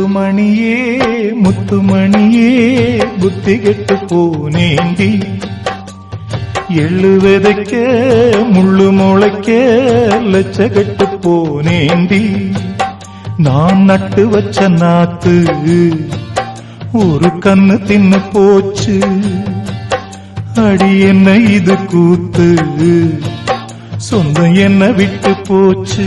முத்துமணியே முத்துமணியே புத்தி கெட்டு போனேண்டி எள்ளு விதைக்க முள்ளு முளைக்க லட்சகட்டு போனேண்டி நான் நட்டு வச்ச நாத்து ஒரு கண்ணு தின்னு போச்சு அடி என்ன இது கூத்து சொந்தம் என்ன விட்டு போச்சு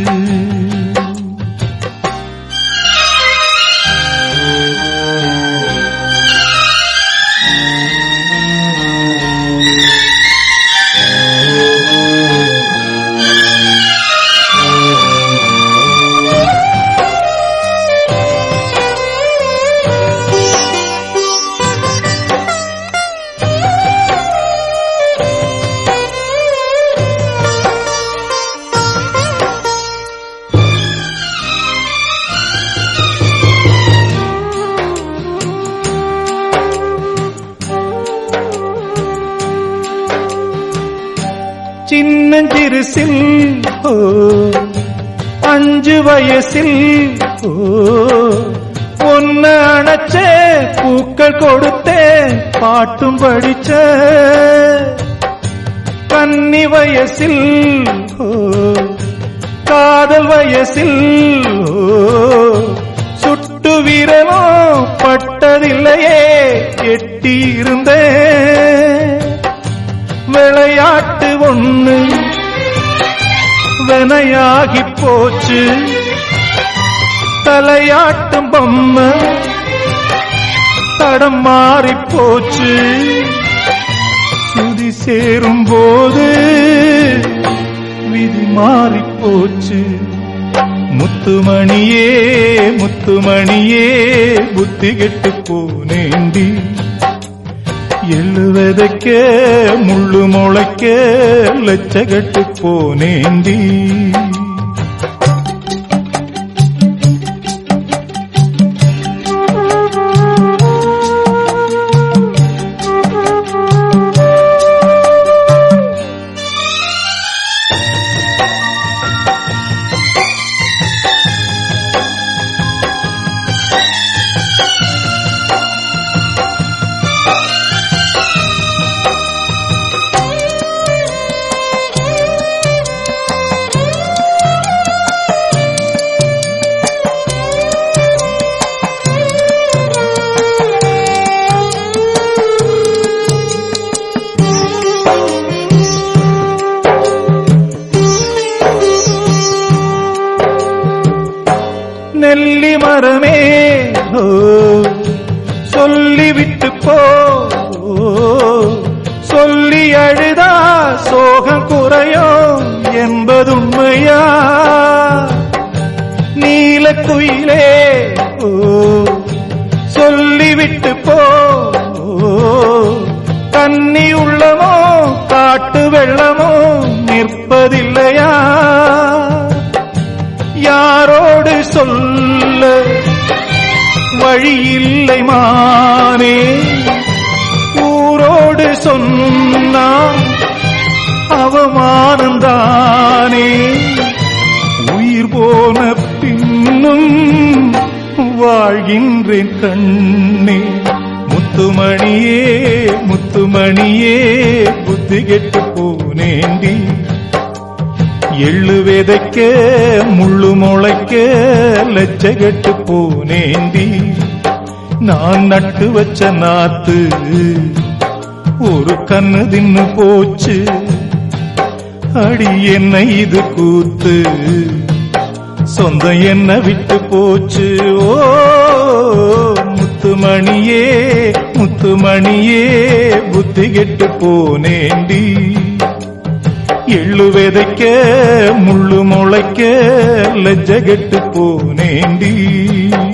சின்னஞ்சிறுசில் ஓ அஞ்சு வயசில் ஓ ஒன்ன அணைச்ச பூக்கள் கொடுத்தேன் பாட்டும் படிச்ச கன்னி வயசில் ஓ காதல் வயசில் ஓ சுட்டு வீரனும் பட்டதில்லையே எட்டி இருந்தேன் விளையாட்டு ஒண்ணு வினையாகி போச்சு தலையாட்டும் பொம்மை தடம் மாறி போச்சு சுதி சேரும் போது விதி மாறி போச்சு முத்துமணியே முத்துமணியே புத்தி கெட்டு போனேண்டி எள்ளு விதைக்க முள்ளு முளைக்க லட்சகட்டு போனேண்டி நெல்லி மரமே ஓ சொல்லிவிட்டு போ ஓ, சொல்லி அழுதா சோகம் குறையும் என்பதுண்மையா நீலக்குயிலே ஓ சொல்லிவிட்டு போ ஓ, தண்ணி உள்ளமோ காட்டு வெள்ளமோ நிற்பதில்லையா யாரோடு சொல்ல வழியில்லை மானே ஊரோடு சொன்னா அவமானந்தானே உயிர் போன பின்னும் வாழ்கின்றேன் கண்ணே முத்துமணியே முத்துமணியே புத்தி கெட்டு போனேண்டி எள்ளு விதைக்க முள்ளு முளைக்க லட்சகட்டு போனேந்தி நான் நட்டு வச்ச நாத்து ஒரு கண்ணு தின்னு போச்சு அடி என்ன இது கூத்து சொந்தம் என்ன விட்டு போச்சு ஓ முத்துமணியே முத்துமணியே புத்தி கெட்டு போனேண்டி எள்ளு விதைக்க முள்ளு முளைக்க லஜ்ஜ கெட்டு போனேண்டி